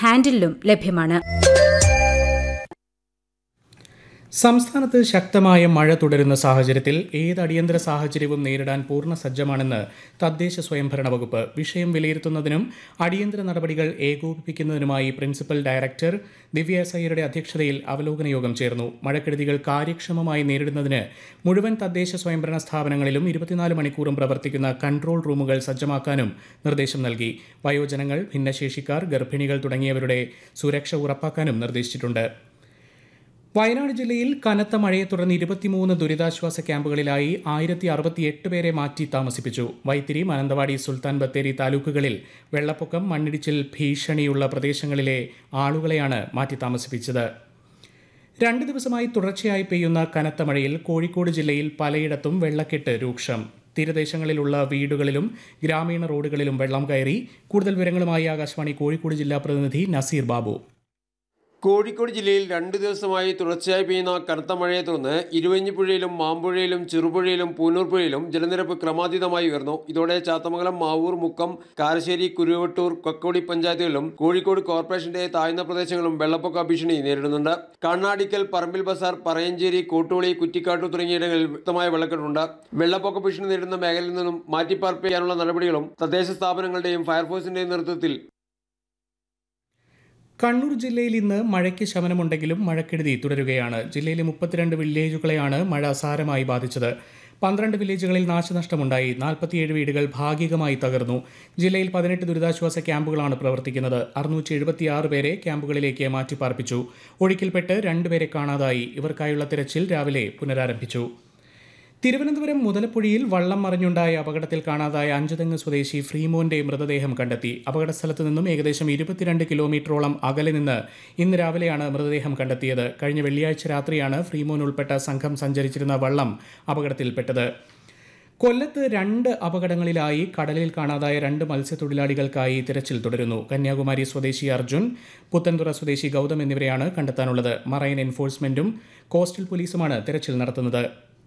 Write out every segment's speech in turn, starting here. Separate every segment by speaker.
Speaker 1: ഹാൻഡിലും ലഭ്യമാണ്
Speaker 2: സംസ്ഥാനത്ത് ശക്തമായ മഴ തുടരുന്ന സാഹചര്യത്തിൽ ഏത് അടിയന്തര സാഹചര്യവും നേരിടാൻ പൂർണ്ണ സജ്ജമാണെന്ന് തദ്ദേശ സ്വയംഭരണ വകുപ്പ് വിഷയം വിലയിരുത്തുന്നതിനും അടിയന്തര നടപടികൾ ഏകോപിപ്പിക്കുന്നതിനുമായി പ്രിൻസിപ്പൽ ഡയറക്ടർ ദിവ്യ എസ് ഐയുടെ അധ്യക്ഷതയിൽ അവലോകന യോഗം ചേർന്നു മഴക്കെടുതികൾ കാര്യക്ഷമമായി നേരിടുന്നതിന് മുഴുവൻ തദ്ദേശ സ്വയംഭരണ സ്ഥാപനങ്ങളിലും ഇരുപത്തിനാല് മണിക്കൂറും പ്രവർത്തിക്കുന്ന കൺട്രോൾ റൂമുകൾ സജ്ജമാക്കാനും നിർദ്ദേശം നൽകി വയോജനങ്ങൾ ഭിന്നശേഷിക്കാർ ഗർഭിണികൾ തുടങ്ങിയവരുടെ സുരക്ഷ ഉറപ്പാക്കാനും നിർദ്ദേശിച്ചിട്ടുണ്ട് വയനാട് ജില്ലയിൽ കനത്ത മഴയെ തുടർന്ന് ഇരുപത്തിമൂന്ന് ദുരിതാശ്വാസ ക്യാമ്പുകളിലായി ആയിരത്തി അറുപത്തിയെട്ട് പേരെ മാറ്റി താമസിപ്പിച്ചു വൈത്തിരി മാനന്തവാടി സുൽത്താൻ ബത്തേരി താലൂക്കുകളിൽ വെള്ളപ്പൊക്കം മണ്ണിടിച്ചിൽ ഭീഷണിയുള്ള പ്രദേശങ്ങളിലെ ആളുകളെയാണ് മാറ്റി താമസിപ്പിച്ചത് രണ്ട് ദിവസമായി തുടർച്ചയായി പെയ്യുന്ന കനത്ത മഴയിൽ കോഴിക്കോട് ജില്ലയിൽ പലയിടത്തും വെള്ളക്കെട്ട് രൂക്ഷം തീരദേശങ്ങളിലുള്ള വീടുകളിലും ഗ്രാമീണ റോഡുകളിലും വെള്ളം കയറി കൂടുതൽ വിവരങ്ങളുമായി ആകാശവാണി കോഴിക്കോട് ജില്ലാ പ്രതിനിധി നസീർ ബാബു
Speaker 3: കോഴിക്കോട് ജില്ലയിൽ രണ്ടു ദിവസമായി തുടർച്ചയായി പെയ്യുന്ന കനത്ത മഴയെ തുടർന്ന് ഇരുവഞ്ഞിപ്പുഴയിലും മാമ്പുഴയിലും ചെറുപുഴയിലും പൂനൂർ പുഴയിലും ജലനിരപ്പ് ക്രമാതീതമായി ഉയർന്നു ഇതോടെ ചാത്തമംഗലം മാവൂർ മുക്കം കാരശ്ശേരി കുരുവട്ടൂർ കൊക്കോടി പഞ്ചായത്തുകളിലും കോഴിക്കോട് കോർപ്പറേഷന്റെ താഴ്ന്ന പ്രദേശങ്ങളും വെള്ളപ്പൊക്ക ഭീഷണി നേരിടുന്നുണ്ട് കണ്ണാടിക്കൽ പറമ്പിൽ ബസാർ പറയഞ്ചേരി കോട്ടോളി കുറ്റിക്കാട്ടു തുടങ്ങിയിടങ്ങളിൽ വ്യക്തമായ വെള്ളക്കെട്ടുണ്ട് വെള്ളപ്പൊക്ക ഭീഷണി നേരിടുന്ന മേഖലയിൽ നിന്നും മാറ്റിപ്പാർപ്പിക്കാനുള്ള നടപടികളും തദ്ദേശ സ്ഥാപനങ്ങളുടെയും ഫയർഫോഴ്സിന്റെയും നേതൃത്വത്തിൽ
Speaker 2: കണ്ണൂർ ജില്ലയിൽ ഇന്ന് മഴയ്ക്ക് ശമനമുണ്ടെങ്കിലും മഴക്കെടുതി തുടരുകയാണ് ജില്ലയിലെ മുപ്പത്തിരണ്ട് വില്ലേജുകളെയാണ് മഴ സാരമായി ബാധിച്ചത് പന്ത്രണ്ട് വില്ലേജുകളിൽ നാശനഷ്ടമുണ്ടായി നാൽപ്പത്തിയേഴ് വീടുകൾ ഭാഗികമായി തകർന്നു ജില്ലയിൽ പതിനെട്ട് ദുരിതാശ്വാസ ക്യാമ്പുകളാണ് പ്രവർത്തിക്കുന്നത് അറുന്നൂറ്റി എഴുപത്തിയാറ് പേരെ ക്യാമ്പുകളിലേക്ക് മാറ്റിപ്പാർപ്പിച്ചു ഒഴുക്കിൽപ്പെട്ട് രണ്ടുപേരെ കാണാതായി ഇവർക്കായുള്ള തിരച്ചിൽ രാവിലെ പുനരാരംഭിച്ചു തിരുവനന്തപുരം മുതലപ്പുഴയിൽ വള്ളം മറിഞ്ഞുണ്ടായ അപകടത്തിൽ കാണാതായ അഞ്ചുതെങ്ങ് സ്വദേശി ഫ്രീമോന്റെ മൃതദേഹം കണ്ടെത്തി അപകടസ്ഥലത്ത് നിന്നും ഏകദേശം ഇരുപത്തിരണ്ട് കിലോമീറ്ററോളം അകലെ നിന്ന് ഇന്ന് രാവിലെയാണ് മൃതദേഹം കണ്ടെത്തിയത് കഴിഞ്ഞ വെള്ളിയാഴ്ച രാത്രിയാണ് ഫ്രീമോൻ ഉൾപ്പെട്ട സംഘം സഞ്ചരിച്ചിരുന്ന വള്ളം അപകടത്തിൽപ്പെട്ടത് കൊല്ലത്ത് രണ്ട് അപകടങ്ങളിലായി കടലിൽ കാണാതായ രണ്ട് മത്സ്യത്തൊഴിലാളികൾക്കായി തിരച്ചിൽ തുടരുന്നു കന്യാകുമാരി സ്വദേശി അർജുൻ പുത്തൻതുറ സ്വദേശി ഗൗതം എന്നിവരെയാണ് കണ്ടെത്താനുള്ളത് മറൈൻ എൻഫോഴ്സ്മെന്റും കോസ്റ്റൽ പോലീസുമാണ് തിരച്ചിൽ നടത്തുന്നത്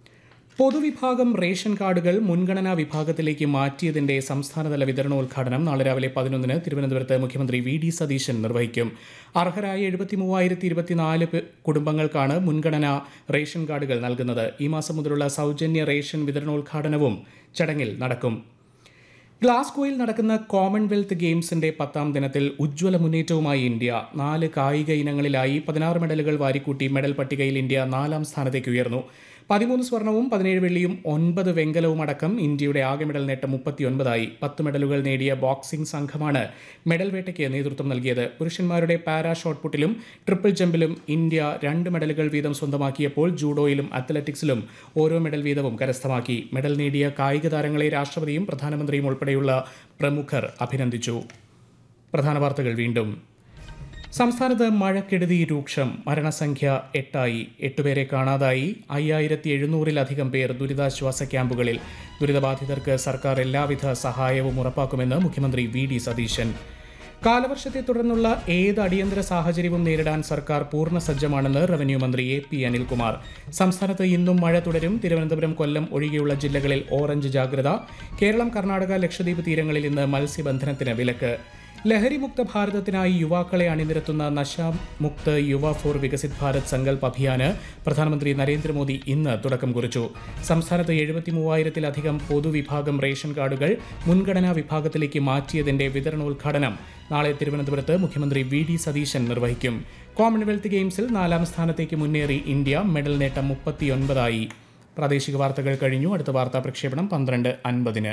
Speaker 2: പൊതുവിഭാഗം റേഷൻ കാർഡുകൾ മുൻഗണനാ വിഭാഗത്തിലേക്ക് മാറ്റിയതിന്റെ സംസ്ഥാനതല വിതരണോദ്ഘാടനം നാളെ രാവിലെ പതിനൊന്നിന് തിരുവനന്തപുരത്ത് മുഖ്യമന്ത്രി വി ഡി സതീശൻ നിർവഹിക്കും അർഹരായ എഴുപത്തി മൂവായിരത്തി ഇരുപത്തിനാല് കുടുംബങ്ങൾക്കാണ് മുൻഗണനാ റേഷൻ കാർഡുകൾ നൽകുന്നത് ഈ മാസം മുതലുള്ള സൗജന്യ റേഷൻ വിതരണോദ്ഘാടനവും ചടങ്ങിൽ നടക്കും ഗ്ലാസ്ഗോയിൽ നടക്കുന്ന കോമൺവെൽത്ത് ഗെയിംസിന്റെ പത്താം ദിനത്തിൽ ഉജ്ജ്വല മുന്നേറ്റവുമായി ഇന്ത്യ നാല് കായിക ഇനങ്ങളിലായി പതിനാറ് മെഡലുകൾ വാരിക്കൂട്ടി മെഡൽ പട്ടികയിൽ ഇന്ത്യ നാലാം സ്ഥാനത്തേക്ക് ഉയർന്നു പതിമൂന്ന് സ്വർണവും പതിനേഴ് വെള്ളിയും ഒൻപത് വെങ്കലവും അടക്കം ഇന്ത്യയുടെ ആകെ മെഡൽ നേട്ടം മുപ്പത്തിയൊൻപതായി പത്ത് മെഡലുകൾ നേടിയ ബോക്സിംഗ് സംഘമാണ് മെഡൽ വേട്ടയ്ക്ക് നേതൃത്വം നൽകിയത് പുരുഷന്മാരുടെ പാരാ ഷോട്ട്പുട്ടിലും ട്രിപ്പിൾ ജമ്പിലും ഇന്ത്യ രണ്ട് മെഡലുകൾ വീതം സ്വന്തമാക്കിയപ്പോൾ ജൂഡോയിലും അത്ലറ്റിക്സിലും ഓരോ മെഡൽ വീതവും കരസ്ഥമാക്കി മെഡൽ നേടിയ കായിക താരങ്ങളെ രാഷ്ട്രപതിയും പ്രധാനമന്ത്രിയും ഉൾപ്പെടെയുള്ള പ്രമുഖർ അഭിനന്ദിച്ചു പ്രധാന വാർത്തകൾ വീണ്ടും സംസ്ഥാനത്ത് മഴക്കെടുതി രൂക്ഷം മരണസംഖ്യ എട്ടായി എട്ടുപേരെ കാണാതായി അയ്യായിരത്തി എഴുന്നൂറിലധികം പേർ ദുരിതാശ്വാസ ക്യാമ്പുകളിൽ ദുരിതബാധിതർക്ക് സർക്കാർ എല്ലാവിധ സഹായവും ഉറപ്പാക്കുമെന്ന് മുഖ്യമന്ത്രി വി ഡി സതീശൻ കാലവർഷത്തെ തുടർന്നുള്ള ഏത് അടിയന്തര സാഹചര്യവും നേരിടാൻ സർക്കാർ പൂർണ്ണ സജ്ജമാണെന്ന് റവന്യൂ മന്ത്രി എ പി അനിൽകുമാർ സംസ്ഥാനത്ത് ഇന്നും മഴ തുടരും തിരുവനന്തപുരം കൊല്ലം ഒഴികെയുള്ള ജില്ലകളിൽ ഓറഞ്ച് ജാഗ്രത കേരളം കർണാടക ലക്ഷദ്വീപ് തീരങ്ങളിൽ ഇന്ന് മത്സ്യബന്ധനത്തിന് വിലക്ക് ലഹരിമുക്ത ഭാരതത്തിനായി യുവാക്കളെ അണിനിരത്തുന്ന നശാമുക്ത് യുവ ഫോർ വികസിത് ഭാരത് സങ്കൽപ് അഭിയാന് പ്രധാനമന്ത്രി നരേന്ദ്രമോദി ഇന്ന് തുടക്കം കുറിച്ചു സംസ്ഥാനത്ത് എഴുപത്തി മൂവായിരത്തിലധികം പൊതുവിഭാഗം റേഷൻ കാർഡുകൾ മുൻഗണനാ വിഭാഗത്തിലേക്ക് മാറ്റിയതിന്റെ വിതരണോദ്ഘാടനം നാളെ തിരുവനന്തപുരത്ത് മുഖ്യമന്ത്രി വി ഡി സതീശൻ നിർവഹിക്കും കോമൺവെൽത്ത് ഗെയിംസിൽ നാലാം സ്ഥാനത്തേക്ക് മുന്നേറി ഇന്ത്യ മെഡൽ നേട്ടം മുപ്പത്തിയൊൻപതായി പ്രാദേശിക വാർത്തകൾ കഴിഞ്ഞു അടുത്ത വാർത്താ പ്രക്ഷേപണം പന്ത്രണ്ട് അൻപതിന്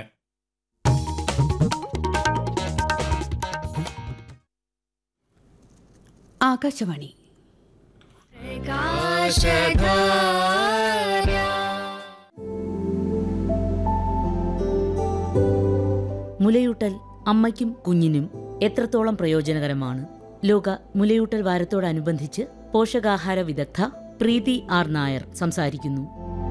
Speaker 1: ആകാശവാണി
Speaker 4: മുലയൂട്ടൽ അമ്മയ്ക്കും കുഞ്ഞിനും എത്രത്തോളം പ്രയോജനകരമാണ് ലോക മുലയൂട്ടൽ വാരത്തോടനുബന്ധിച്ച് പോഷകാഹാര വിദഗ്ധ പ്രീതി ആർ നായർ സംസാരിക്കുന്നു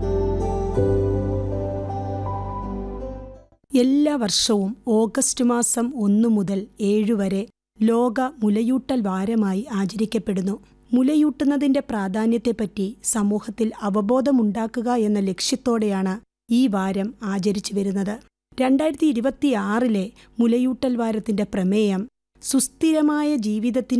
Speaker 5: എല്ലാ വർഷവും ഓഗസ്റ്റ് മാസം ഒന്നു മുതൽ ഏഴു വരെ ലോക മുലയൂട്ടൽ വാരമായി ആചരിക്കപ്പെടുന്നു മുലയൂട്ടുന്നതിന്റെ പ്രാധാന്യത്തെപ്പറ്റി സമൂഹത്തിൽ അവബോധമുണ്ടാക്കുക എന്ന ലക്ഷ്യത്തോടെയാണ് ഈ വാരം ആചരിച്ചു വരുന്നത് രണ്ടായിരത്തി ഇരുപത്തിയാറിലെ മുലയൂട്ടൽ വാരത്തിന്റെ പ്രമേയം സുസ്ഥിരമായ ജീവിതത്തിന്